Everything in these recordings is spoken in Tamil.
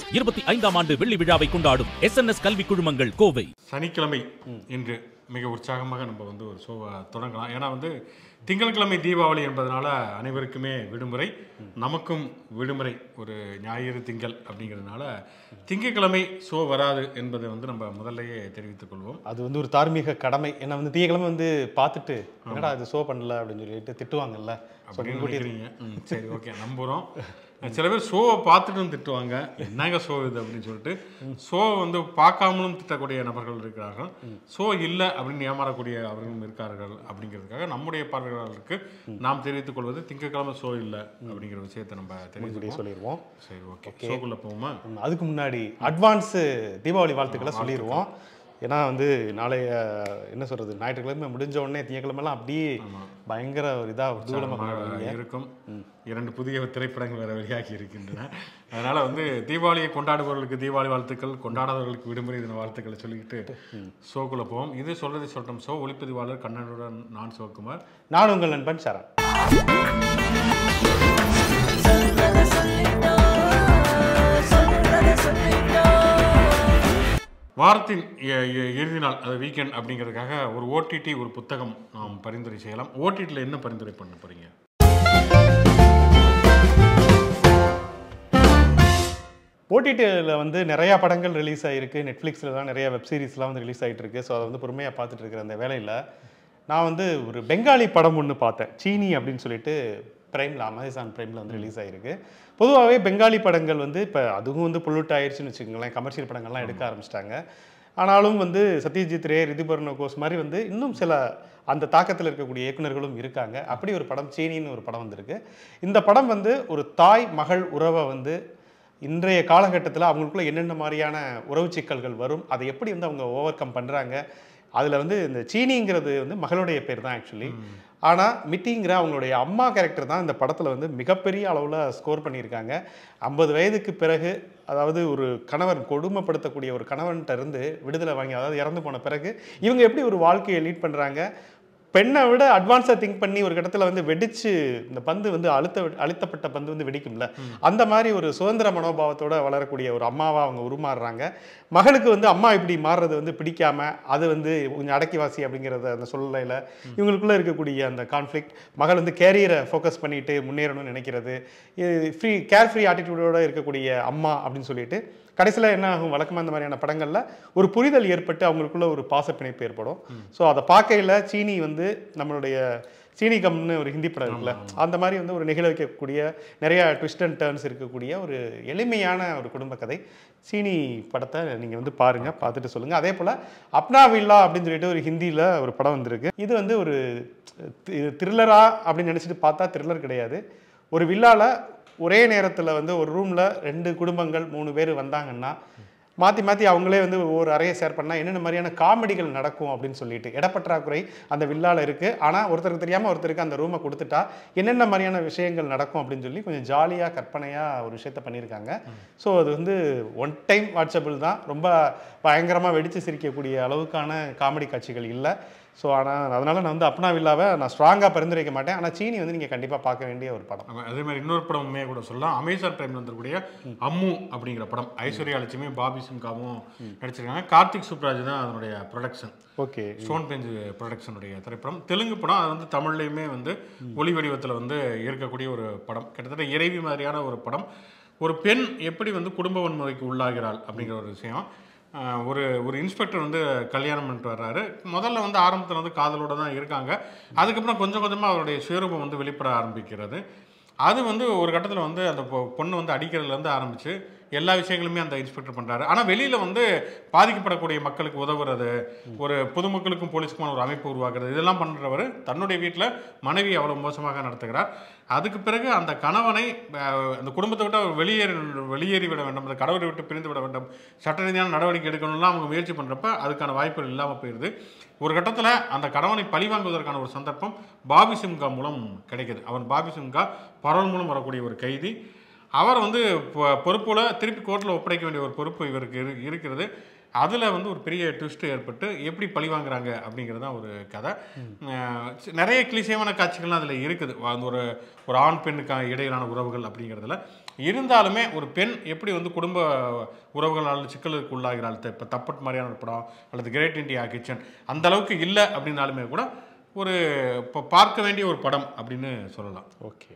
இருபத்தி ஐந்தாம் ஆண்டு வெள்ளி விழாவை கொண்டாடும் எஸ் என் எஸ் கல்வி குழுமங்கள் கோவை சனிக்கிழமை இன்று மிக உற்சாகமாக நம்ம வந்து ஒரு ஷோவை தொடங்கலாம் ஏன்னா வந்து திங்கட்கிழமை தீபாவளி என்பதனால அனைவருக்குமே விடுமுறை நமக்கும் விடுமுறை ஒரு ஞாயிறு திங்கள் அப்படிங்கிறதுனால திங்கட்கிழமை ஷோ வராது என்பதை வந்து நம்ம முதல்லயே தெரிவித்துக் கொள்வோம் அது வந்து ஒரு தார்மீக கடமை ஏன்னா வந்து திங்கக்கிழமை வந்து பார்த்துட்டு என்னடா இது ஷோ பண்ணல அப்படின்னு சொல்லிட்டு திட்டுவாங்கல்ல ஸோ அப்படின்னு நினைக்கிறீங்க ம், சரி ஓகே நம்புகிறோம் சில பேர் ஷோவை பார்த்துட்டும் திட்டுவாங்க என்னங்க ஷோ இது அப்படின்னு சொல்லிட்டு ஷோ வந்து பார்க்காமலும் திட்டக்கூடிய நபர்கள் இருக்கிறார்கள் ஷோ இல்லை அப்படின்னு ஏமாறக்கூடிய அவர்களும் இருக்கார்கள் அப்படிங்கிறதுக்காக நம்முடைய பார்வையாளர்களுக்கு நாம் தெரிவித்துக் கொள்வது திங்கட்கிழமை ஷோ இல்லை அப்படிங்கிற விஷயத்தை நம்ம தெரிவித்துக்கொள்வோம் சொல்லிடுவோம் சரி ஓகே ஷோக்குள்ளே போவோமா ம், அதுக்கு முன்னாடி அட்வான்ஸ் தீபாவளி வாழ்த்துக்களை சொல்லிடுவோம் ஏன்னா வந்து நாளைய என்ன சொல்றது ஞாயிற்றுக்கிழமை முடிஞ்ச உடனே திங்கக்கிழமெல்லாம் அப்படியே பயங்கர ஒரு இதா தூளமாக ஆமா, இருக்கும் இரண்டு புதிய திரைப்படங்கள் வேற வெளியாகி இருக்கின்றன அதனால வந்து தீபாவளியை கொண்டாடுபவர்களுக்கு தீபாவளி வாழ்த்துக்கள் கொண்டாடாதவர்களுக்கு விடுமுறை தின வாழ்த்துக்களை சொல்லிக்கிட்டு ஷோக்குள்ள போவோம் இது சொல்றதை சொல்றோம் ஷோ ஒளிப்பதிவாளர் கண்ணனுடன் நான் சிவகுமார் நான் உங்கள் நண்பன் சரண் வாரத்தின் இ- இ- இறுதி நாள் அது வீக்கெண்ட் அப்படிங்கிறதுக்காக ஒரு ஓடிடி ஒரு புத்தகம் நாம் பரிந்துரை செய்யலாம் ஓடிடியில் என்ன பரிந்துரை பண்ண போறீங்க ஓடிடியில் வந்து நிறையா படங்கள் ரிலீஸ் ஆகிருக்கு நெட்ஃப்ளிக்ஸில் தான் நிறைய வெப் சீரிஸ்லாம் வந்து ரிலீஸ் ஆகிட்டு இருக்கு ஸோ அதை வந்து பொறுமையாக பார்த்துட்டு இருக்கிற அந்த வேலையில் நான் வந்து ஒரு பெங்காலி படம் ஒன்று பார்த்தேன் சீனி அப்படின்னு சொல்லிட்டு பிரைமில் அமேசான் பிரைமில் வந்து ரிலீஸ் ஆகிருக்கு பொதுவாகவே பெங்காலி படங்கள் வந்து இப்போ அதுவும் வந்து பொல்யூட் ஆயிடுச்சுன்னு வச்சுக்கோங்களேன் கமர்ஷியல் படங்கள்லாம் எடுக்க ஆரம்பிச்சிட்டாங்க ஆனாலும் வந்து சத்யஜித் ரே ரிதிபர்ண கோஸ் மாதிரி வந்து இன்னும் சில அந்த தாக்கத்தில் இருக்கக்கூடிய இயக்குனர்களும் இருக்காங்க அப்படி ஒரு படம் சீனின்னு ஒரு படம் வந்திருக்கு இந்த படம் வந்து ஒரு தாய் மகள் உறவை வந்து இன்றைய காலகட்டத்தில் அவங்களுக்குள்ள என்னென்ன மாதிரியான உறவு சிக்கல்கள் வரும் அதை எப்படி வந்து அவங்க ஓவர் கம் பண்ணுறாங்க அதில் வந்து இந்த சீனிங்கிறது வந்து மகளுடைய பேர் தான் ஆக்சுவலி ஆனால் மிட்டிங்கிற அவங்களுடைய அம்மா கேரக்டர் தான் இந்த படத்தில் வந்து மிகப்பெரிய அளவில் ஸ்கோர் பண்ணியிருக்காங்க ஐம்பது வயதுக்கு பிறகு அதாவது ஒரு கணவன் கொடுமைப்படுத்தக்கூடிய ஒரு கணவன்கிட்ட இருந்து விடுதலை வாங்கி அதாவது இறந்து போன பிறகு இவங்க எப்படி ஒரு வாழ்க்கையை லீட் பண்ணுறாங்க பெண்ணை விட அட்வான்ஸாக திங்க் பண்ணி ஒரு இடத்துல வந்து வெடிச்சு இந்த பந்து வந்து அழுத்த அழுத்தப்பட்ட பந்து வந்து வெடிக்கும்ல அந்த மாதிரி ஒரு சுதந்திர மனோபாவத்தோட வளரக்கூடிய ஒரு அம்மாவா அவங்க உருமாறுறாங்க மகளுக்கு வந்து அம்மா இப்படி மாறுறது வந்து பிடிக்காம அது வந்து கொஞ்சம் அடக்கிவாசி அப்படிங்கிறத அந்த சூழ்நிலையில் இவங்களுக்குள்ள இருக்கக்கூடிய அந்த கான்ஃப்ளிக்ட் மகள் வந்து கேரியரை ஃபோக்கஸ் பண்ணிட்டு முன்னேறணும்னு நினைக்கிறது ஃப்ரீ கேர் ஃப்ரீ ஆட்டிடியூடோட இருக்கக்கூடிய அம்மா அப்படின்னு சொல்லிட்டு கடைசியில் என்ன ஆகும் வழக்கமாக இந்த மாதிரியான படங்களில் ஒரு புரிதல் ஏற்பட்டு அவங்களுக்குள்ள ஒரு பாசப்பிணைப்பு ஏற்படும் ஸோ அதை பார்க்கையில் சீனி வந்து நம்மளுடைய சீனி கம்னு ஒரு ஹிந்தி படம் இருக்குல்ல அந்த மாதிரி வந்து ஒரு நிகழ வைக்கக்கூடிய நிறைய ட்விஸ்ட் அண்ட் டர்ன்ஸ் இருக்கக்கூடிய ஒரு எளிமையான ஒரு குடும்ப கதை சீனி படத்தை நீங்கள் வந்து பாருங்கள் பார்த்துட்டு சொல்லுங்கள் அதே போல் அப்னா வில்லா அப்படின்னு சொல்லிட்டு ஒரு ஹிந்தியில் ஒரு படம் வந்திருக்கு இது வந்து ஒரு த்ரில்லரா அப்படின்னு நினச்சிட்டு பார்த்தா த்ரில்லர் கிடையாது ஒரு வில்லால ஒரே நேரத்தில் வந்து ஒரு ரூமில் ரெண்டு குடும்பங்கள் மூணு பேர் வந்தாங்கன்னா மாற்றி மாற்றி அவங்களே வந்து ஒரு அறையை ஷேர் பண்ணால் என்னென்ன மாதிரியான காமெடிகள் நடக்கும் அப்படின்னு சொல்லிட்டு இடப்பற்றாக்குறை அந்த வில்லால இருக்குது ஆனால் ஒருத்தருக்கு தெரியாமல் ஒருத்தருக்கு அந்த ரூமை கொடுத்துட்டா என்னென்ன மாதிரியான விஷயங்கள் நடக்கும் அப்படின்னு சொல்லி கொஞ்சம் ஜாலியாக கற்பனையாக ஒரு விஷயத்த பண்ணியிருக்காங்க ஸோ அது வந்து ஒன் டைம் வாட்சபிள் தான் ரொம்ப பயங்கரமாக வெடித்து சிரிக்கக்கூடிய அளவுக்கான காமெடி காட்சிகள் இல்லை ஸோ ஆனால் அதனால் நான் வந்து அப்னா வில்லாவை நான் ஸ்ட்ராங்காக பரிந்துரைக்க மாட்டேன் ஆனால் சீனி வந்து நீங்கள் கண்டிப்பாக பார்க்க வேண்டிய ஒரு படம் ஆமா, அதே மாதிரி இன்னொரு படம் உண்மையாக கூட சொல்லலாம் அமேசான் டைம்ல வந்திருக்கூடிய அம்மு அப்படிங்கிற படம் ஐஸ்வர்யா லட்சுமி பாபி சிம்காவும் நடிச்சிருக்காங்க கார்த்திக் சுப்ராஜ் தான் அதனுடைய ப்ரொடக்ஷன் ஓகே ஸ்டோன் பெஞ்ச் ப்ரொடக்ஷனுடைய திரைப்படம் தெலுங்கு படம் அது வந்து தமிழ்லையுமே வந்து ஒளி வடிவத்தில் வந்து இருக்கக்கூடிய ஒரு படம் கிட்டத்தட்ட இறைவி மாதிரியான ஒரு படம் ஒரு பெண் எப்படி வந்து குடும்ப வன்முறைக்கு உள்ளாகிறாள் அப்படிங்கிற ஒரு விஷயம் ஆஹ் ஒரு ஒரு இன்ஸ்பெக்டர் வந்து கல்யாணம் பண்ணிட்டு வர்றாரு முதல்ல வந்து ஆரம்பத்தில் வந்து காதலோட தான் இருக்காங்க அதுக்கப்புறம் கொஞ்சம் கொஞ்சமாக அவருடைய சுயரூபம் வந்து வெளிப்பட ஆரம்பிக்கிறது அது வந்து ஒரு கட்டத்தில் வந்து அந்த பொ- பொண்ணு வந்து அடிக்கிறதுலேருந்து ஆரம்பித்து எல்லா விஷயங்களுமே அந்த இன்ஸ்பெக்டர் பண்ணுறாரு ஆனால் வெளியில் வந்து பாதிக்கப்படக்கூடிய மக்களுக்கு உதவுறது ஒரு பொதுமக்களுக்கும் போலீஸுக்குமான ஒரு அமைப்பு உருவாக்குறது இதெல்லாம் பண்ணுறவர் தன்னுடைய வீட்டில் மனைவி அவ்வளோ மோசமாக நடத்துகிறார் அதுக்கு பிறகு அந்த கணவனை அஹ், அந்த குடும்பத்தை விட்டு அவர் வெளியேறி வெளியேறி விட வேண்டும் அந்த கடவுளை விட்டு பிரிந்து விட வேண்டும் சட்ட ரீதியான நடவடிக்கை எடுக்கணும்லாம் அவங்க முயற்சி பண்ணுறப்ப அதுக்கான வாய்ப்புகள் இல்லாமல் போயிடுது ஒரு கட்டத்தில் அந்த கணவனை பழிவாங்குவதற்கான ஒரு சந்தர்ப்பம் பாபி சிம்கா மூலம் கிடைக்குது அவன் பாபி சிம்கா பரவல் மூலம் வரக்கூடிய ஒரு கைதி அவர் வந்து பொ- பொறுப்புல திருப்பி கோர்ட்டில் ஒப்படைக்க வேண்டிய ஒரு பொறுப்பு இவருக்கு இரு- இருக்கிறது அதில் வந்து ஒரு பெரிய ட்விஸ்ட் ஏற்பட்டு எப்படி பழி வாங்குறாங்க அப்படிங்கிறது தான் ஒரு கதை அஹ் சி- நிறைய கிளிசேவான காட்சிகள்லாம் அதில் இருக்குது அந்த ஒரு ஒரு ஆண் பெண்ணுக்கு இடையிலான உறவுகள் அப்படிங்கிறதுல இருந்தாலுமே ஒரு பெண் எப்படி வந்து குடும்ப உறவுகளால் சிக்கலுக்கு உள்ளாகிறாள் இப்போ தப்பட் மாதிரியான ஒரு படம் அல்லது கிரேட் இண்டியா கிச்சன் அந்த அளவுக்கு இல்லை அப்படின்னாலுமே கூட ஒரு இப்போ பார்க்க வேண்டிய ஒரு படம் அப்படின்னு சொல்லலாம் ஓகே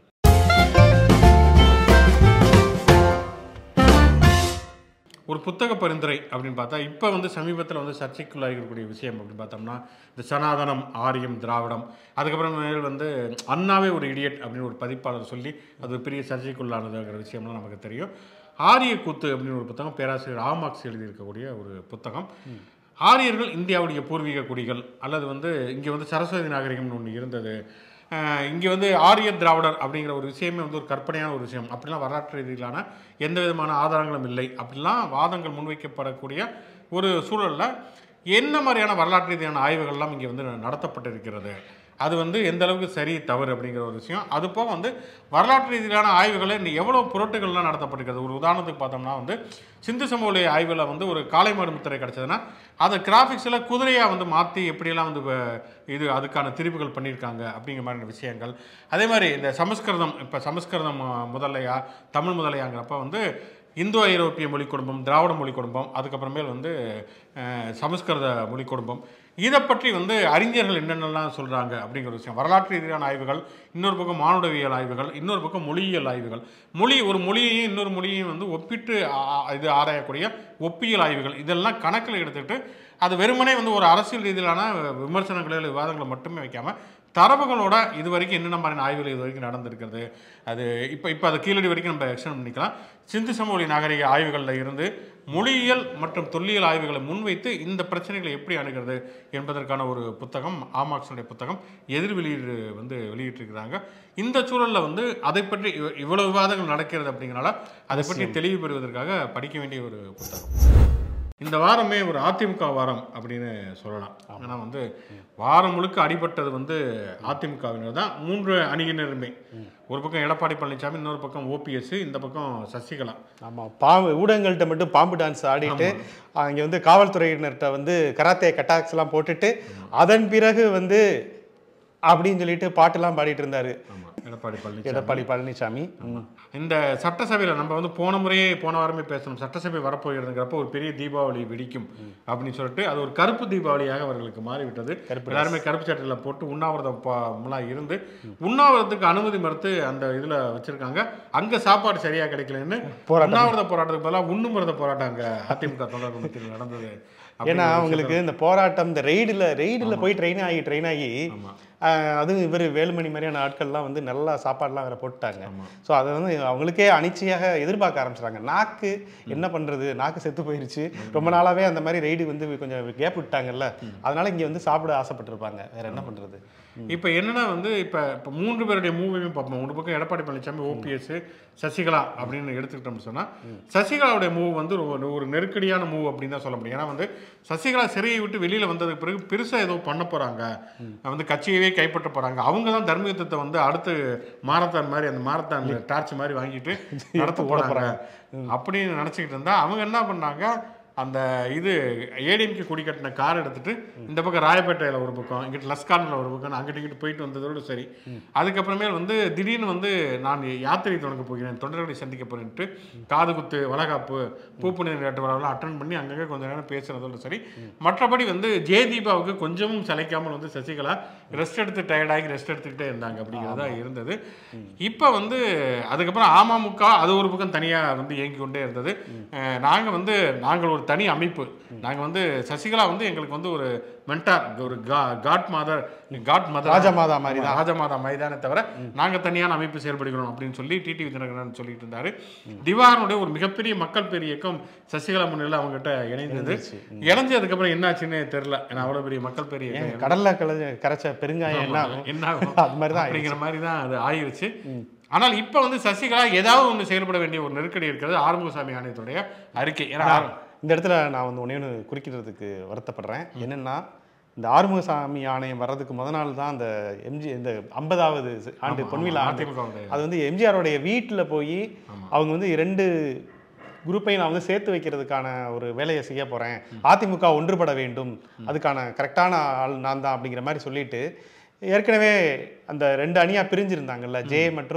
ஒரு புத்தக பரிந்துரை அப்படின்னு பார்த்தா இப்போ வந்து சமீபத்தில் வந்து சர்ச்சைக்குள்ளாகக்கூடிய விஷயம் அப்படின்னு பார்த்தோம்னா இந்த சனாதனம் ஆரியம் திராவிடம் அதுக்கப்புறம் மேல் வந்து அண்ணாவே ஒரு இடியட் அப்படின்னு ஒரு பதிப்பாளர் சொல்லி அது ஒரு பெரிய சர்ச்சைக்குள்ளானதுங்கிற விஷயம்லாம் நமக்கு தெரியும் ஆரிய கூத்து அப்படின்னு ஒரு புத்தகம் பேராசிரியர் ஆமாக்ஸ் எழுதியிருக்கக்கூடிய ஒரு புத்தகம் ஆரியர்கள் இந்தியாவுடைய பூர்வீக குடிகள் அல்லது வந்து இங்கே வந்து சரஸ்வதி நாகரிகம்னு ஒன்று இருந்தது இங்கே வந்து ஆரிய திராவிடர் அப்படிங்கிற ஒரு விஷயமே வந்து ஒரு கற்பனையான ஒரு விஷயம் அப்படிலாம் வரலாற்று ரீதியிலான எந்த விதமான ஆதாரங்களும் இல்லை அப்படிலாம் வாதங்கள் முன்வைக்கப்படக்கூடிய ஒரு சூழலில் என்ன மாதிரியான வரலாற்று ரீதியான ஆய்வுகள்லாம் இங்கே வந்து நடத்தப்பட்டிருக்கிறது அது வந்து எந்த அளவுக்கு சரி தவறு அப்படிங்கிற ஒரு விஷயம் அது போக வந்து வரலாற்று ரீதியிலான ஆய்வுகளை இந்த எவ்வளோ புரட்டுகள்லாம் நடத்தப்பட்டிருக்கிறது ஒரு உதாரணத்துக்கு பார்த்தோம்னா வந்து சிந்து சமூக ஆய்வில் வந்து ஒரு காளை மாடு முத்திரை கிடச்சதுன்னா அதை கிராஃபிக்ஸில் குதிரையாக வந்து மாற்றி எப்படியெல்லாம் வந்து வ- இது அதுக்கான திரிவுகள் பண்ணியிருக்காங்க அப்படிங்கிற மாதிரியான விஷயங்கள் அதே மாதிரி இந்த சமஸ்கிருதம் இப்போ சமஸ்கிருதம் அஹ், முதலையா தமிழ் முதலையாங்கிறப்ப வந்து இந்தோ ஐரோப்பிய மொழி குடும்பம் திராவிட மொழி குடும்பம் அதுக்கப்புறமேல் வந்து அஹ், சமஸ்கிருத மொழி குடும்பம் இதை பற்றி வந்து அறிஞர்கள் என்னென்னலாம் சொல்கிறாங்க அப்படிங்கிற விஷயம் வரலாற்று ரீதியான ஆய்வுகள் இன்னொரு பக்கம் மானுடவியல் ஆய்வுகள் இன்னொரு பக்கம் மொழியியல் ஆய்வுகள் மொழி ஒரு மொழியையும் இன்னொரு மொழியையும் வந்து ஒப்பிட்டு ஆ- ஆ- இது ஆராயக்கூடிய ஒப்பியல் ஆய்வுகள் இதெல்லாம் கணக்கில் எடுத்துக்கிட்டு அது வெறுமனே வந்து ஒரு அரசியல் ரீதியிலான விமர்சனங்களோ இல்லை விவாதங்களை மட்டுமே வைக்காம தரவுகளோட இது வரைக்கும் என்னென்ன மாதிரியான ஆய்வுகள் இது வரைக்கும் நடந்திருக்கிறது அது இப்போ இப்போ அது கீழடி வரைக்கும் நம்ம எக்ஸ்டெண்ட் பண்ணிக்கலாம் சிந்து சமவெளி நாகரிக ஆய்வுகளில் இருந்து மொழியியல் மற்றும் தொல்லியல் ஆய்வுகளை முன்வைத்து இந்த பிரச்சனைகளை எப்படி அணுகிறது என்பதற்கான ஒரு புத்தகம் ஆமாக்ஸுடைய புத்தகம் எதிர் வெளியீடு வந்து வெளியிட்டிருக்கிறாங்க இந்த சூழலில் வந்து அதை பற்றி இவ- இவ்வளவு விவாதங்கள் நடக்கிறது அப்படிங்கிறனால அதை பற்றி தெளிவு பெறுவதற்காக படிக்க வேண்டிய ஒரு புத்தகம் இந்த வாரமே ஒரு அதிமுக வாரம் அப்படின்னு சொல்லலாம் ஏன்னா வந்து வாரம் முழுக்க அடிபட்டது வந்து அதிமுகவினர் தான் மூன்று அணியினருமே ஒரு பக்கம் எடப்பாடி பழனிசாமி இன்னொரு பக்கம் ஓபிஎஸ் இந்த பக்கம் சசிகலா ஆமா பாம்பு ஊடகங்கள்கிட்ட மட்டும் பாம்பு டான்ஸ் ஆடிட்டு அங்க வந்து காவல்துறையினர்கிட்ட வந்து கராத்தே கட்டாக்ஸ் எல்லாம் போட்டுட்டு அதன் பிறகு வந்து அப்படின்னு சொல்லிட்டு பாட்டுலாம் பாடிட்டு இருந்தாரு ஆமா எடப்பாடி பழனிசாமி எடப்பாடி பழனிசாமி ம். இந்த சட்டசபையில் நம்ம வந்து போன முறையே போன வாரமே பேசணும் சட்டசபை வரப்போகிறதுங்கிறப்ப ஒரு பெரிய தீபாவளி வெடிக்கும் அப்படின்னு சொல்லிட்டு அது ஒரு கருப்பு தீபாவளியாக அவர்களுக்கு மாறிவிட்டது எல்லாருமே கருப்பு சட்டையில் போட்டு உண்ணாவிரதம் ப- முலாம் இருந்து உண்ணாவிரதத்துக்கு அனுமதி மறுத்து அந்த இதில் வச்சிருக்காங்க அங்கே சாப்பாடு சரியா கிடைக்கலன்னு போராட்டம். உண்ணாவிரத போராட்டத்துக்கு பதிலாக உண்ணுமிரத போராட்டம் அங்கே அதிமுக தொண்டர்கள் மத்தியில் நடந்தது ஏன்னா அப்படிங்கிற ஒரு அவங்களுக்கு இந்த போராட்டம் இந்த ரெய்டில் ரெய்டில் போய் ட்ரெயின் ஆகி ட்ரெயின் ஆகி ஆமா. ஆஹ், அதுவும் இவர் வேலுமணி மாதிரியான ஆட்கள்லாம் வந்து நல்லா சாப்பாடுலாம் வேற போட்டுட்டாங்க ஸோ அதை வந்து அவங்களுக்கே அனிச்சையாக எதிர்பார்க்க ஆரம்பிச்சிட்டாங்க நாக்கு என்ன பண்றது நாக்கு செத்து போயிருச்சு ரொம்ப நாளாவே அந்த மாதிரி ரெய்டு வந்து கொஞ்சம் கேப் விட்டாங்கல்ல அதனால இங்க வந்து சாப்பிட ஆசைப்பட்டிருப்பாங்க வேற என்ன பண்றது இப்போ என்னன்னா வந்து இப்போ இப்போ மூன்று பேருடைய மூவையுமே பார்ப்போம் ஒரு பக்கம் எடப்பாடி பழனிசாமி ஓபிஎஸ் சசிகலா அப்படின்னு எடுத்துக்கிட்டோம்னு சொன்னா சசிகலாவுடைய மூவ் வந்து ஒரு ஒரு நெருக்கடியான மூவ் அப்படின்னு தான் சொல்ல முடியும் ஏன்னா வந்து சசிகலா சிறையை விட்டு வெளியில வந்ததுக்கு பிறகு பெருசா ஏதோ பண்ண போறாங்க வந்து கட்சியவே கைப்பற்ற போறாங்க அவங்க தான் தர்ம யுத்தத்தை வந்து அடுத்து மாரத்தான் மாதிரி அந்த மாரத்தான் டார்ச் மாதிரி வாங்கிட்டு நடத்த போறாங்க அப்படின்னு நினச்சிக்கிட்டு இருந்தா அவங்க என்ன பண்ணாங்க அந்த இது ஏடிஎம்கே குடி கட்டின கார் எடுத்துட்டு இந்த பக்கம் ராயப்பேட்டையில் ஒரு பக்கம் இங்கிட்டு லஸ்கானில் ஒரு பக்கம் அங்கிட்டு இங்கிட்டு போயிட்டு வந்ததோடு சரி அதுக்கப்புறமேல் வந்து திடீர்னு வந்து நான் யாத்திரை தொடங்க போகிறேன் தொண்டர்களை சந்திக்க போறேன்ட்டு காது குத்து வளகாப்பு பூப்புனித விளையாட்டு விழாவெல்லாம் அட்டன் பண்ணி அங்கங்கே கொஞ்ச நேரம் பேசுறதோடு சரி மற்றபடி வந்து ஜெயதீபாவுக்கு கொஞ்சமும் சளைக்காமல் வந்து சசிகலா ரெஸ்ட் எடுத்து டயர்டாகி ரெஸ்ட் எடுத்துக்கிட்டே இருந்தாங்க அப்படிங்கிறதா இருந்தது இப்போ வந்து அதுக்கப்புறம் அமமுக அது ஒரு பக்கம் தனியாக வந்து இயங்கி கொண்டே இருந்தது நாங்கள் வந்து நாங்கள் ஒரு தனி அமைப்பு நாங்கள் வந்து சசிகலா வந்து எங்களுக்கு வந்து ஒரு மென்டார் ஒரு காட் மாதர் காட் மதர் ராஜமாதா மாதிரி தான். ராஜமாதா மைதானே தவிர நாங்கள் தனியான அமைப்பு செயல்படுகிறோம் அப்படின்னு சொல்லி டிடி விஜயநகரன் சொல்லிட்டு இருந்தாரு திவாரனுடைய ஒரு மிகப்பெரிய மக்கள் பெரிய இயக்கம் சசிகலா முன்னிலையில் அவங்ககிட்ட இணைந்தது இணைஞ்சு அதுக்கப்புறம் என்னாச்சுன்னு தெரியல ஏன்னா அவ்வளோ பெரிய மக்கள் பெரிய இயக்கம் கடல்ல கலஞ்ச கரைச்ச பெருங்காயம் என்ன ஆகும் என்ன ஆகும்? அது மாதிரி தான் அப்படிங்கிற மாதிரி தான் அது ஆயிருச்சு ஆனால் இப்போ வந்து சசிகலா ஏதாவது ஒன்று செயல்பட வேண்டிய ஒரு நெருக்கடி இருக்கிறது ஆறுமுகசாமி ஆணையத்துடைய அறிக்கை ஏன்னா இந்த இடத்துல நான் வந்து ஒன்னே ஒன்று குறுக்கிறதுக்கு வருத்தப்படுறேன் என்னன்னா இந்த ஆறுமுகசாமி ஆணையம் வர்றதுக்கு முத நாள் தான் அந்த எம்ஜி இந்த ஐம்பதாவது ஆண்டு பொன்விழா ஆண்டு அதிமுகவுடைய அது வந்து எம்ஜிஆருடைய வீட்டில் போய் அவங்க வந்து இரண்டு குரூப்பையும் நான் வந்து சேர்த்து வைக்கிறதுக்கான ஒரு வேலையை செய்ய போறேன் அதிமுக ஒன்றுபட வேண்டும் அதுக்கான கரெக்டான ஆள் நான் தான் அப்படிங்கிற மாதிரி சொல்லிட்டு ஏற்கனவே அந்த ரெண்டு அணியா பிரிஞ்சிருந்தாங்கல்ல ஜே மற்றும்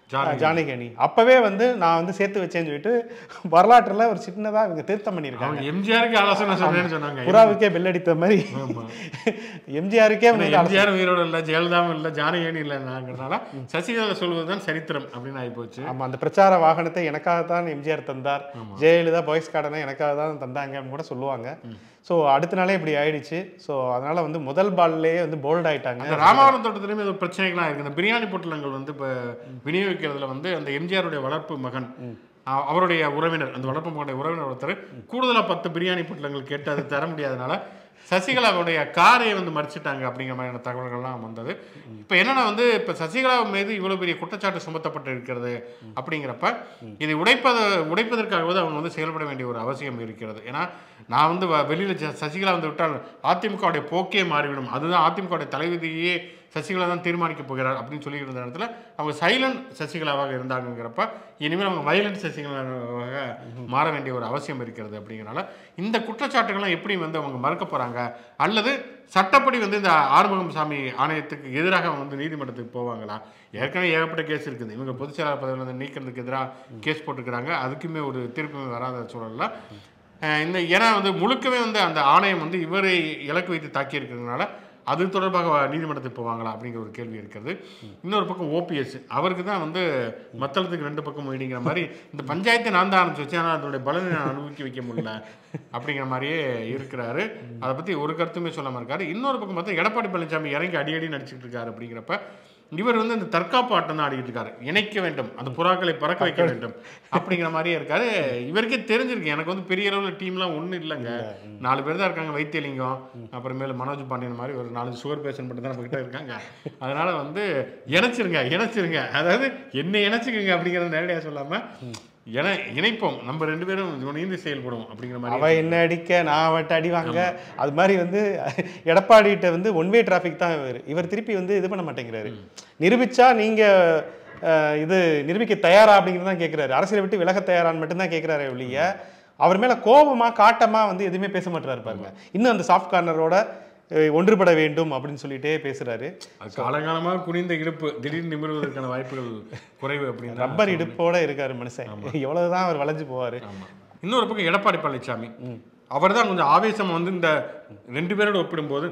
ஜானகி. ஜானகி அணி அப்பவே வந்து நான் வந்து சேர்த்து வச்சேன்னு சொல்லிட்டு வரலாற்றுல ஒரு சின்னதா இவங்க திருத்தம் பண்ணியிருக்காங்க அவங்க எம்ஜிஆருக்கு ஆலோசனை சொன்னேன்னு சொன்னாங்க புறாவுக்கே பெல் அடித்த மாதிரி எம்ஜிஆருக்கே அவங்க வந்து எம்ஜிஆர் உயிரோட இல்ல ஜெயலலிதாவும் இல்ல ஜானகியும் இல்லைங்கிறதுனால சசிகலா சொல்வதுதான் சரித்திரம் அப்படின்னு ஆகி போச்சு ஆமா அந்த பிரச்சார வாகனத்தை எனக்காக தான் எம்ஜிஆர் தந்தார் ஜெயலலிதா பாய்ஸ் கார்டனை எனக்காக தான் தந்தாங்க அப்படின்னு கூட சொல்லுவாங்க ஸோ அடுத்த நாளே இப்படி ஆயிடுச்சு ஸோ அதனால வந்து முதல் பால்லேயே வந்து போல்ட் ஆயிட்டாங்க அந்த ராமவரம் தோட்டத்திலுமே ஒரு பிரச்சனைகள்லாம் இருக்கு இந்த பிரியாணி பொட்டலங்கள் வந்து இப்போ விநியோகிக்கிறதுல வந்து அந்த எம்ஜிஆருடைய வளர்ப்பு மகன் அ- அவருடைய உறவினர் அந்த வளர்ப்பு மகனுடைய உறவினர் ஒருத்தர் கூடுதலாக பத்து பிரியாணி பொட்டலங்கள் கேட்டு அது தர முடியாதனால சசிகலாவுடைய காரை வந்து மறிச்சிட்டாங்க அப்படிங்கிற மாதிரியான தகவல்கள்லாம் வந்தது இப்போ என்னன்னா வந்து இப்போ சசிகலா மீது இவ்வளோ பெரிய குற்றச்சாட்டு சுமத்தப்பட்டு இருக்கிறது அப்படிங்கிறப்ப இதை உடைப்பத உடைப்பதற்காகவது அவங்க வந்து செயல்பட வேண்டிய ஒரு அவசியம் இருக்கிறது ஏன்னா நான் வந்து வ- வெளியில ச- சசிகலா வந்து விட்டால் அதிமுகவுடைய போக்கே மாறிவிடும் அதுதான் அதிமுகவுடைய தலைவிதியே சசிகலா தான் தீர்மானிக்க போகிறார் அப்படின்னு சொல்லிட்டு இருந்த நேரத்தில் அவங்க சைலண்ட் சசிகலாவாக இருந்தாங்கங்கிறப்ப இனிமேல் அவங்க வயலண்ட் சசிகலாவாக மாற வேண்டிய ஒரு அவசியம் இருக்கிறது அப்படிங்கிறனால இந்த குற்றச்சாட்டுகள்லாம் எப்படி வந்து அவங்க மறுக்க போறாங்க அல்லது சட்டப்படி வந்து இந்த ஆறுமுகம் சாமி ஆணையத்துக்கு எதிராக அவங்க வந்து நீதிமன்றத்துக்கு போவாங்களா ஏற்கனவே ஏகப்பட்ட கேஸ் இருக்குது இவங்க பொதுச் செயலாளர் பதவியில் வந்து நீக்கிறதுக்கு எதிராக கேஸ் போட்டிருக்கிறாங்க அதுக்குமே ஒரு தீர்ப்புமே வராத சூழல்ல அஹ் இந்த ஏன்னா வந்து முழுக்கவே வந்து அந்த ஆணையம் வந்து இவரை இலக்கு வைத்து தாக்கி இருக்கிறதுனால அது தொடர்பாக நீதிமன்றத்துக்கு போவாங்களா அப்படிங்கிற ஒரு கேள்வி இருக்கிறது இன்னொரு பக்கம் ஓபிஎஸ் அவருக்கு தான் வந்து மத்தளத்துக்கு ரெண்டு பக்கம் போயிடுங்கிற மாதிரி இந்த பஞ்சாயத்தை நான் தான் ஆரம்பிச்சு வச்சேன் ஆனால் அதனுடைய பலனை நான் அனுபவிக்க வைக்க முடியல அப்படிங்கிற மாதிரியே இருக்கிறாரு அதை பற்றி ஒரு கருத்துமே சொல்லாமல் இருக்காரு இன்னொரு பக்கம் பார்த்தா எடப்பாடி பழனிசாமி இறங்கி அடி அடி நடிச்சிட்டு இருக்காரு அப்படிங்கிறப்ப இவர் வந்து இந்த தற்காப்பு ஆட்டம் தான் ஆடிட்டு இருக்காரு இணைக்க வேண்டும் அந்த புறாக்களை பறக்க வைக்க வேண்டும் அப்படிங்கிற மாதிரியே இருக்காரு இவருக்கே தெரிஞ்சிருக்கு எனக்கு வந்து பெரிய அளவில் டீம்லாம் ஒன்றும் இல்லைங்க நாலு பேர் தான் இருக்காங்க வைத்தியலிங்கம் அப்புறமேல மனோஜ் பாண்டியன் மாதிரி ஒரு நாலஞ்சு சுகர் பேஷண்ட் மட்டும் தான் நம்ம கிட்ட இருக்காங்க அதனால வந்து இணைச்சிருங்க இணைச்சிருங்க அதாவது என்னை இணைச்சிக்கங்க அப்படிங்கிறத நேரடியாக சொல்லாம என இணைப்போம் நம்ம ரெண்டு பேரும் இணைந்து செயல்படுவோம் அப்படிங்கிற மாதிரி அவ என்ன அடிக்க நான் அவட்ட அடி வாங்க அது மாதிரி வந்து எடப்பாடிகிட்ட வந்து ஒன் வே டிராஃபிக் தான் இவர் இவர் திருப்பி வந்து இது பண்ண மாட்டேங்கிறாரு நிரூபிச்சா நீங்க அஹ், இது நிரூபிக்க தயாரா அப்படிங்கிறது தான் கேட்குறாரு அரசியலை விட்டு விலக தயாரான்னு மட்டும்தான் கேட்குறாரு ஒழிய அவர் மேல கோபமா காட்டமா வந்து எதுவுமே பேச மாட்டாரு பாருங்க இன்னும் அந்த சாஃப்ட் கார்னரோட அஹ், ஒன்றுபட வேண்டும் அப்படின்னு சொல்லிட்டே பேசுறாரு அது காலங்காலமாக குனிந்த இடுப்பு திடீர்னு நிமிர்வதற்கான வாய்ப்புகள் குறைவு அப்படின்னு ரப்பர் இடுப்போட இருக்காரு மனுஷன் எவ்வளவுதான் அவர் வளைஞ்சு போவாரு ஆமா. இன்னொரு பக்கம் எடப்பாடி பழனிசாமி அவர் தான் கொஞ்சம் ஆவேசம் வந்து இந்த ரெண்டு பேரோட ஒப்பிடும்போது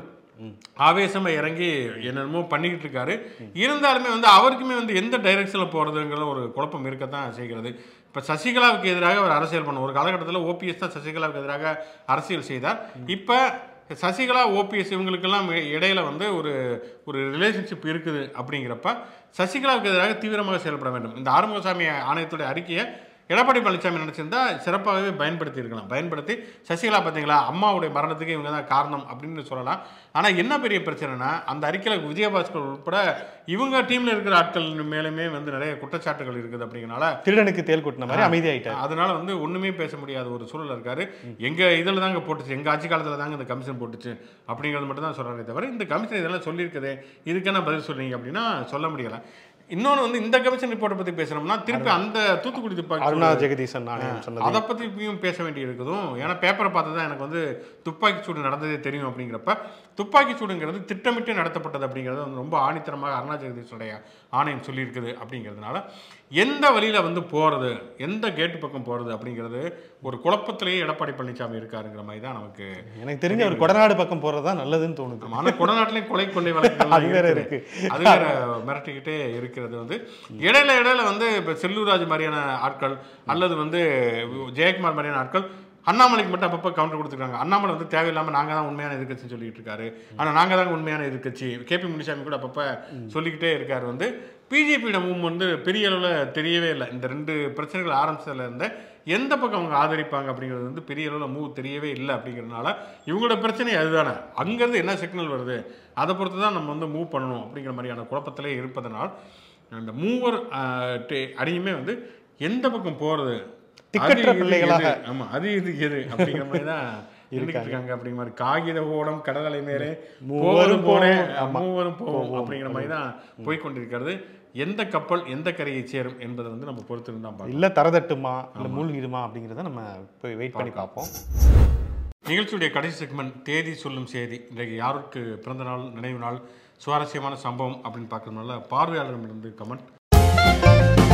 ஆவேசமா இறங்கி என்னென்னமோ பண்ணிக்கிட்டு இருக்காரு இருந்தாலுமே வந்து அவருக்குமே வந்து எந்த டைரக்ஷனில் போகிறதுங்கிற ஒரு குழப்பம் இருக்கத்தான் செய்கிறது இப்போ சசிகலாவுக்கு எதிராக அவர் அரசியல் பண்ண ஒரு காலகட்டத்தில் ஓபிஎஸ் தான் சசிகலாவுக்கு எதிராக அரசியல் செய்தார் இப்போ சசிகலா ஓபிஎஸ் இவங்களுக்கெல்லாம் இ- இடையில வந்து ஒரு ஒரு ரிலேஷன்ஷிப் இருக்குது அப்படிங்கிறப்ப சசிகலாவுக்கு எதிராக தீவிரமாக செயல்பட வேண்டும் இந்த ஆறுமுகசாமி ஆணையத்துடைய அறிக்கையை எடப்பாடி பழனிசாமி நினச்சிருந்தா சிறப்பாகவே பயன்படுத்தி இருக்கலாம் பயன்படுத்தி சசிகலா பார்த்தீங்களா அம்மாவுடைய மரணத்துக்கு இவங்க தான் காரணம் அப்படின்னு சொல்லலாம் ஆனால் என்ன பெரிய பிரச்சனைனா அந்த அறிக்கையில் விஜயபாஸ்கர் உட்பட இவங்க டீமில் இருக்கிற ஆட்கள் மேலுமே வந்து நிறைய குற்றச்சாட்டுகள் இருக்குது அப்படிங்கிறனால திருடனுக்கு தேல் கொட்டின மாதிரி அமைதியாயிட்டார் அதனால வந்து ஒண்ணுமே பேச முடியாத ஒரு சூழல் இருக்காரு எங்க இதுல தாங்க போட்டுச்சு எங்க ஆட்சி காலத்துல தாங்க இந்த கமிஷன் போட்டுச்சு அப்படிங்கிறது மட்டும் தான் சொல்றாரே தவிர இந்த கமிஷன் இதெல்லாம் சொல்லியிருக்குதே இதுக்கு என்ன பதில் சொல்றீங்க அப்படின்னா சொல்ல முடியல இன்னொன்னு வந்து இந்த கமிஷன் ரிப்போர்ட்டை பத்தி பேசணும்னா திருப்பி அந்த தூத்துக்குடி துப்பாக்கி அருணா சூடு- ஜெகதீசன் நாணயம் சொன்னது அதை பத்தி இப்பயும் பேச வேண்டி இருக்குதும் ஏன்னா பேப்பரை பார்த்து தான் எனக்கு வந்து துப்பாக்கி சூடு நடந்ததே தெரியும் அப்படிங்கிறப்ப துப்பாக்கி சூடுங்கிறது திட்டமிட்டு நடத்தப்பட்டது அப்படிங்கிறது வந்து ரொம்ப ஆணித்தரமாக அருணா ஜெகதீஷுடைய ஆணையம் சொல்லியிருக்குது அப்படிங்கிறதுனால எந்த வழியில வந்து போறது எந்த கேட்டு பக்கம் போறது அப்படிங்கிறது ஒரு குழப்பத்திலேயே எடப்பாடி பழனிசாமி இருக்காருங்கிற மாதிரி தான் நமக்கு எனக்கு தெரிஞ்ச ஒரு கொடநாடு பக்கம் போறது தான் நல்லதுன்னு தோணுது ஆனா கொடநாட்டிலையும் கொலை கொள்ளை வழக்குகள் அது வேற இருக்கு. அது வேற மிரட்டிக்கிட்டே இருக்கிறது வந்து இடையில இடையில வந்து இப்போ செல்லூராஜ் மாதிரியான ஆட்கள் அல்லது வந்து ஜெயக்குமார் மாதிரியான ஆட்கள் அண்ணாமலைக்கு மட்டும் அப்பப்போ கவுண்டர் கொடுத்துருக்காங்க அண்ணாமலை வந்து தேவையில்லாமல் நாங்கள் தான் உண்மையான எதிர்க்கட்சின்னு சொல்லிட்டு இருக்காரு ஆனால் நாங்கள் தான் உண்மையான எதிர்க்கட்சி கேபி முனிசாமி கூட அப்பப்போ சொல்லிக்கிட்டே இருக்காரு வந்து பிஜேபியோட மூவ் வந்து பெரிய அளவில் தெரியவே இல்லை இந்த ரெண்டு பிரச்சனைகள் ஆரம்பிச்சதுல இருந்த எந்த பக்கம் அவங்க ஆதரிப்பாங்க அப்படிங்கிறது வந்து பெரிய அளவில் மூவ் தெரியவே இல்லை அப்படிங்கிறதுனால இவங்களோட பிரச்சனை அதுதானே அங்கேருந்து என்ன சிக்னல் வருது அதை பொறுத்து தான் நம்ம வந்து மூவ் பண்ணணும் அப்படிங்கிற மாதிரியான குழப்பத்திலே இருப்பதனால் அந்த மூவர் ஆஹ், டே- அணியுமே வந்து எந்த பக்கம் போகிறது திக்கற்ற பிள்ளைகளாக. ஆமா அது இது எது அப்படிங்கிற மாதிரி தான் இருந்துகிட்டு இருக்காங்க அப்படிங்கிற மாதிரி காகித ஓடம் கடலலை மேலே மூவரும் மூவரும் போனேன் போவோம். ஆமா. மூவரும் போவோம் அப்படிங்கிற மாதிரி தான் போய்க்கொண்டிருக்கிறது எந்த கப்பல் எந்த கரையை சேரும் என்பதை வந்து நம்ம பொறுத்து தான் பார்க்கணும் இல்ல தரதட்டுமா இல்ல மூழ்கிடுமா அப்படிங்கிறத நம்ம போய் வெயிட் பண்ணி பார்ப்போம் நிகழ்ச்சியுடைய கடைசி செக்மெண்ட் தேதி சொல்லும் செய்தி இன்றைக்கு யாருக்கு பிறந்த நாள் நினைவு நாள் சுவாரஸ்யமான சம்பவம் அப்படின்னு பார்க்கறதுனால பார்வையாளரிடமிருந்து கமெண்ட்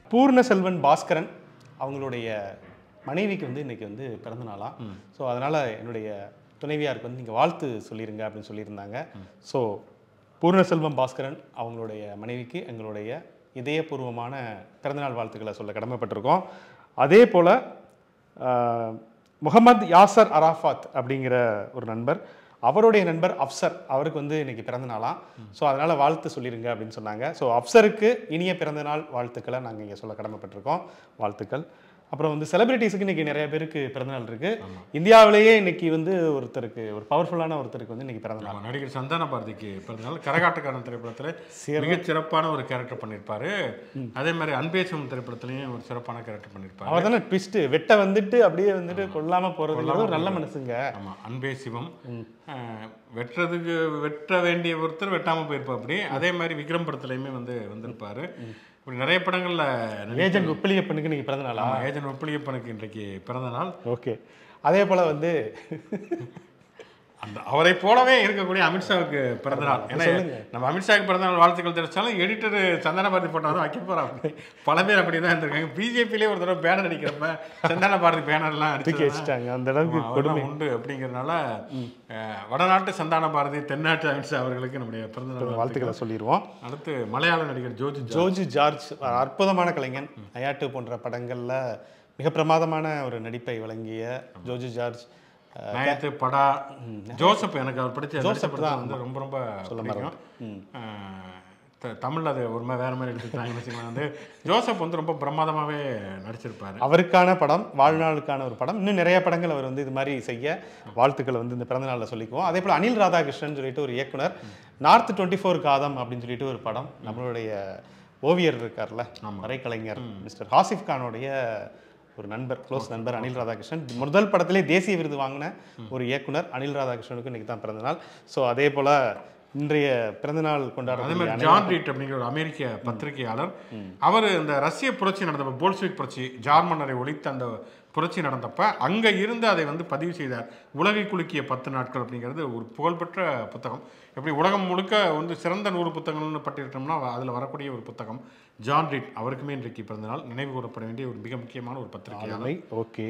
பூர்ண செல்வன் பாஸ்கரன் அவங்களுடைய மனைவிக்கு வந்து இன்னைக்கு வந்து பிறந்த நாளாம் ஸோ அதனால் என்னுடைய துணைவியாருக்கு வந்து நீங்கள் வாழ்த்து சொல்லிடுங்க அப்படின்னு சொல்லியிருந்தாங்க ஸோ பூர்ண செல்வம் பாஸ்கரன் அவங்களுடைய மனைவிக்கு எங்களுடைய இதயபூர்வமான பிறந்தநாள் வாழ்த்துக்களை சொல்ல கடமைப்பட்டிருக்கோம் அதே போல் முகமது யாசர் அராஃபாத் அப்படிங்கிற ஒரு நண்பர் அவருடைய நண்பர் அப்சர் அவருக்கு வந்து இன்னைக்கு பிறந்த நாளாம் ஸோ அதனால் வாழ்த்து சொல்லிடுங்க அப்படின்னு சொன்னாங்க ஸோ அப்சருக்கு இனிய பிறந்த நாள் வாழ்த்துக்களை நாங்கள் இங்கே சொல்ல கடமைப்பட்டிருக்கோம் வாழ்த்துக்கள் அப்புறம் வந்து செலிபிரிட்டிஸுக்கு இன்னைக்கு நிறைய பேருக்கு பிறந்தநாள் இருக்கு இந்தியாவிலேயே இன்னைக்கு வந்து ஒருத்தருக்கு ஒரு பவர்ஃபுல்லான ஒருத்தருக்கு வந்து இன்னைக்கு பிறந்த நாள் நம்ம நடிகர் சந்தான பாரதிக்கு பிறந்தநாள் கரகாட்டக்காரன் திரைப்படத்தில் மிகச் சிறப்பான ஒரு கேரக்டர் பண்ணியிருப்பாரு அதே மாதிரி அன்பேசம் திரைப்படத்துலையும் ஒரு சிறப்பான கேரக்டர் பண்ணியிருப்பாரு அவர் தானே ட்விஸ்ட் வெட்ட வந்துட்டு அப்படியே வந்துட்டு கொல்லாம போறது ஒரு நல்ல மனசுங்க ஆமா அன்பே சிவம் அஹ், வெட்டுறதுக்கு வெட்ட வேண்டிய ஒருத்தர் வெட்டாம போயிருப்பா அப்படி அதே மாதிரி விக்ரம் படத்துலையுமே வந்து வந்திருப்பாரு இப்படி நிறைய படங்கள்ல ஏஜென்ட் உப்பிலியப்பனுக்கு இன்னைக்கு பிறந்த நாளா ஏஜன் ஒப்பளியப்பனுக்கு இன்றைக்கு பிறந்த நாள் ஓகே அதே போல வந்து அந்த அவரை போலவே இருக்கக்கூடிய அமித்ஷாவுக்கு பிறந்த நாள் ஏன்னா நம்ம அமித்ஷாவுக்கு பிறந்த நாள் வாழ்த்துக்கள் தெரிவிச்சாலும் எடிட்டர் சந்தான பாரதி போட்டாலும் வைக்க போறாங்க பல பேர் அப்படி தான் இருந்திருக்காங்க பிஜேபியிலே ஒரு தடவை பேனர் அடிக்கிறப்ப சந்தான பாரதி பேனர்லாம் தூக்கி அடிச்சு வச்சுட்டாங்க அந்த அளவுக்கு ஆமா, அவர்தான் உண்டு அப்படிங்கிறதுனால அஹ், வடநாட்டு சந்தான பாரதி தென்னாட்டு அமித்ஷா அவர்களுக்கு நம்முடைய பிறந்த நாள் வாழ்த்துக்கள். வாழ்த்துக்களை சொல்லிடுவோம் அடுத்து மலையாள நடிகர் ஜோஜி ஜார்ஜ். ஜோர்ஜ் ஜார்ஜ் அற்புதமான கலைஞன் நயாட்டு போன்ற படங்கள்ல மிக பிரமாதமான ஒரு நடிப்பை வழங்கிய ஜோர்ஜ் ஜார்ஜ் அஹ், நயத்து படா ஜோசப் எனக்கு அவர் படிச்ச நடிச்ச படத்தை வந்து ரொம்ப ரொம்ப பிடிக்கும் அஹ், த- தமிழ்ல அது ஒரு மாதிரி வேற மாதிரி எடுத்துட்டாங்கன்னு வச்சுக்கலாம் வந்து ஜோசப் வந்து ரொம்ப பிரமாதமாவே நடிச்சிருப்பாரு அவருக்கான படம் வாழ்நாளுக்கான ஒரு படம் இன்னும் நிறைய படங்கள் அவர் வந்து இது மாதிரி செய்ய வாழ்த்துக்களை வந்து இந்த பிறந்த நாளில் சொல்லிக்குவோம் அதே போல் அனில் ராதாகிருஷ்ணன் சொல்லிட்டு ஒரு இயக்குனர் நார்த் டுவெண்ட்டி ஃபோர் காதம் அப்படின்னு சொல்லிட்டு ஒரு படம் நம்மளுடைய ஓவியர் இருக்கார்ல வரைக்கலைஞர் மிஸ்டர் ஹாசிஃப் கானுடைய ஒரு நண்பர் க்ளோஸ் நண்பர் அனில் ராதாகிருஷ்ணன் முதல் படத்திலே தேசிய விருது வாங்கின ஒரு இயக்குனர் அனில் ராதாகிருஷ்ணனுக்கு இன்னைக்கு தான் பிறந்தநாள் ஸோ அதே போல் இன்றைய பிறந்தநாள் அதே கொண்டாடுற மாதிரி ஜான் ரீட் அப்படிங்கிற ஒரு அமெரிக்க பத்திரிகையாளர் அவர் இந்த ரஷ்ய புரட்சி நடந்தப்ப போல்ஸ்விக் புரட்சி ஜார்மனரை ஒழித்த அந்த புரட்சி நடந்தப்ப அங்க இருந்து அதை வந்து பதிவு செய்தார் உலகை குலுக்கிய பத்து நாட்கள் அப்படிங்கிறது ஒரு புகழ்பெற்ற புத்தகம் எப்படி உலகம் முழுக்க வந்து சிறந்த நூறு புத்தகங்கள்னு பட்டியலிட்டோம்னா அதில் வரக்கூடிய ஒரு புத்தகம் ஜான் ரீட் அவருக்குமே இன்றைக்கு பிறந்த நாள் நினைவு கூறப்பட வேண்டிய ஒரு மிக முக்கியமான ஒரு பத்திரிகையாளர் ஓகே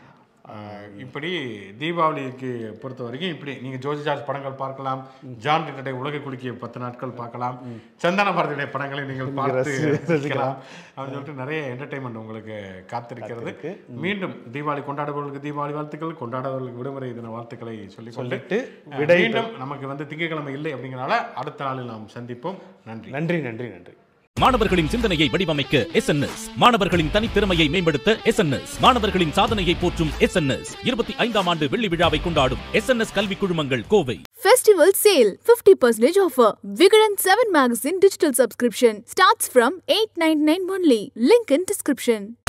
ஆஹ் இப்படி தீபாவளிக்கு பொறுத்த வரைக்கும் இப்படி நீங்க ஜோதி ஜார்ஜ் படங்கள் பார்க்கலாம் ஜான் ரிட்டடை உலகை குலுக்கிய பத்து நாட்கள் பார்க்கலாம் சந்தான பாரதியுடைய படங்களை நீங்கள் பார்த்து ரசி- ரசிக்கலாம் அப்படின்னு சொல்லிட்டு நிறைய என்டர்டைன்மெண்ட் உங்களுக்கு காத்திருக்கிறது மீண்டும் தீபாவளி கொண்டாடுபவர்களுக்கு தீபாவளி வாழ்த்துக்கள் கொண்டாடுபவர்களுக்கு விடுமுறை தின வாழ்த்துக்களை சொல்லிக் கொண்டு சொல்லிட்டு ஆஹ் மீண்டும் நமக்கு வந்து திங்கட்கிழமை இல்லை அப்படிங்கறனால அடுத்த நாளில் நாம் சந்திப்போம் நன்றி நன்றி நன்றி நன்றி மாணவர்களின் சிந்தனையை வடிவமைக்க எஸ் மாணவர்களின் தனித்திறமையை மேம்படுத்த எஸ் மாணவர்களின் சாதனையை போற்றும் எஸ் இருபத்தி ஐந்தாம் ஆண்டு வெள்ளி விழாவை கொண்டாடும் எஸ் கல்வி குழுமங்கள் Kovai Festival sale 50% offer. Vigilant 7 magazine digital subscription starts from 899 only. Link in description.